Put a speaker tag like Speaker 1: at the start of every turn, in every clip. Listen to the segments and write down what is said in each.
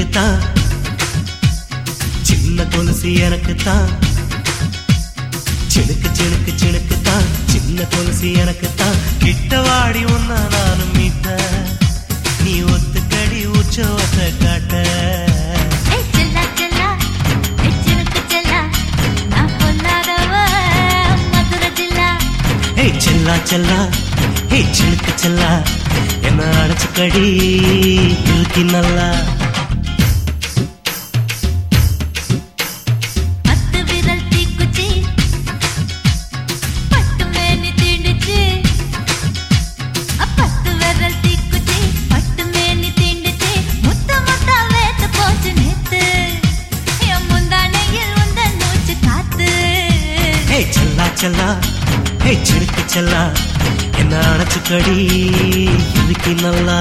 Speaker 1: தான் சின்ன கொலுசு எனக்கு தான் சினுக்கு சினுக்கு சினுக்கு தான் சின்ன கொலுசு எனக்கு தான் கிட்ட வாடி ஒன்னா நானும் மீட்ட நீ ஒத்துக்கடி உற்சவத்தை காட்ட
Speaker 2: ஏய் செல்லா செல்லா ஏய் சினுக்கு செல்லா நான் பொல்லாதவ மதுரை ஜில்லா
Speaker 1: ஏய் செல்லா செல்லா ஏய் சினுக்கு செல்லா என்ன அடைச்சுக்கடி இழுக்கி நல்லா
Speaker 2: பத்து விரல் தீக்குச்சி பட்டு மேனி தீண்டுச்சு பத்து விரல் தீக்குச்சி பட்டு மேனி தீண்டுச்சு முத்த முத்த வேத்து போச்சு நேத்து என் முந்தானையில் உந்தன் மூச்சு காத்து
Speaker 1: ஏய் செல்லா செல்லா ஏய் சினுக்கு செல்லா என்ன அடைச்சுக்கடி இழுக்கி நல்லா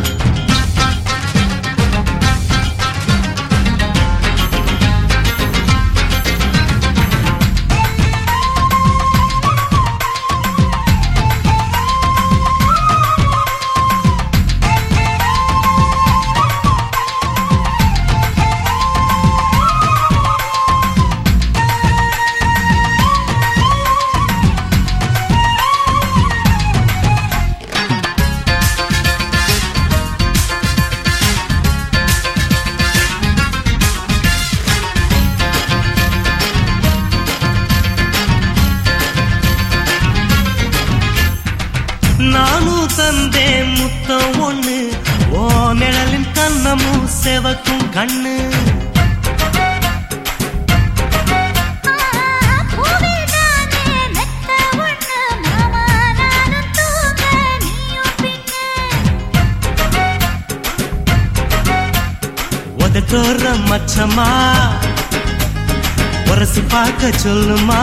Speaker 1: நானும் தந்தேன் முத்தம் ஒண்ணு ஓ நிழலின் கண்ணமும் செவக்கும் கண்ணு
Speaker 2: பூவிதானே மெத்த ஒண்ணு மாமா நானும் தூங்க நீயும் பின்ன
Speaker 1: உதட்டோர மச்சமா உரசி பார்க்க சொல்லுமா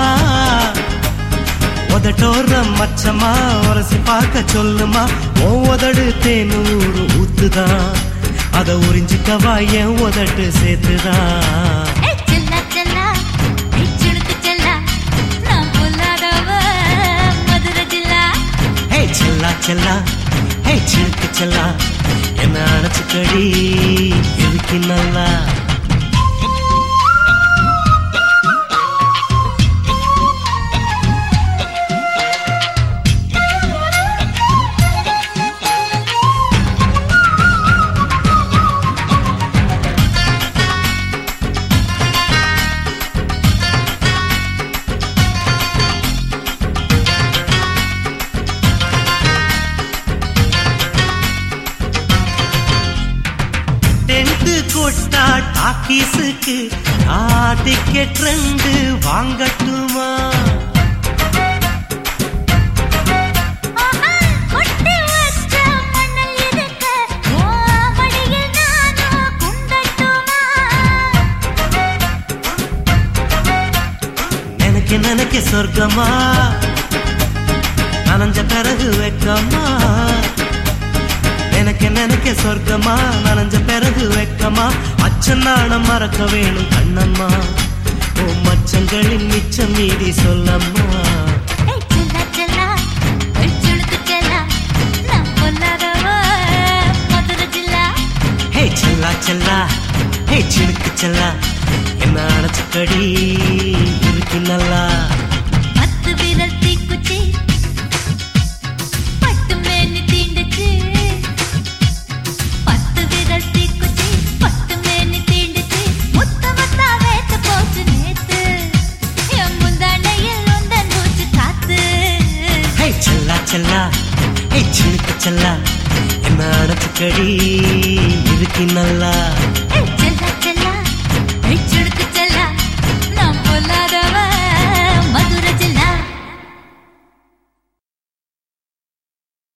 Speaker 1: உதட்டோர மச்சமா உரசி பார்க்க சொல்லுமா ஓ உதடு தேனூறு ஊத்துதான் அத உறிஞ்சிக்கவா என் உதட்டு சேர்த்துதான்
Speaker 2: ஏய் செல்லா செல்லா ஏய் சினுக்கு செல்லா நான் பொல்லாதவ மதுரை ஜில்லா
Speaker 1: ஹே செல்லா செல்லா ஹே சினுக்கு செல்லா என்ன அணைச்சுக்கடி எதுக்கு நல்லா டென்ட் கொட்டா டாக்கீஸுக்கு ஆ டிக்கெட் ரெண்டு வாங்கட்டுமா
Speaker 2: ஆஹா கொட்டி வச்ச மணல் இருக்க ஓ மடியில் நானும் குண்டட்டுமா
Speaker 1: நினைக்க நினைக்க சொர்க்கமா நனைஞ்ச பிறகு வெக்கமா நினைக்க நினைக்க சொர்க்கமா நனைஞ்ச பிறகு வெக்கமா அச்சன் நாணம் மறக்க வேணும் கண்ணம்மா ஓ மச்சங்களின் மிச்சம் மீதி சொல்லம்மா
Speaker 2: ஏய் செல்லா செல்லா ஏய் சினுக்கு செல்லா நான் பொல்லாதவ மதுரை ஜில்லா
Speaker 1: ஹே செல்லா செல்லா ஹே சினுக்கு செல்லா என்ன அணைச்சுக்கடி இருக்கு நல்லா
Speaker 2: பத்து விரல் தீக்குச்சி பட்டு மேனி தீண்டுச்சு பத்து விரல் தீக்குச்சி பட்டு மேனி தீண்டுச்சு முத்த முத்தா வேத்து போச்சு நேத்து என் முந்தானையில் உந்தன் மூச்சு காத்து
Speaker 1: ஹே செல்லா செல்லா ஹே சினுக்கு செல்லா என்ன அணைச்சுக்கடி இருக்கு நல்லா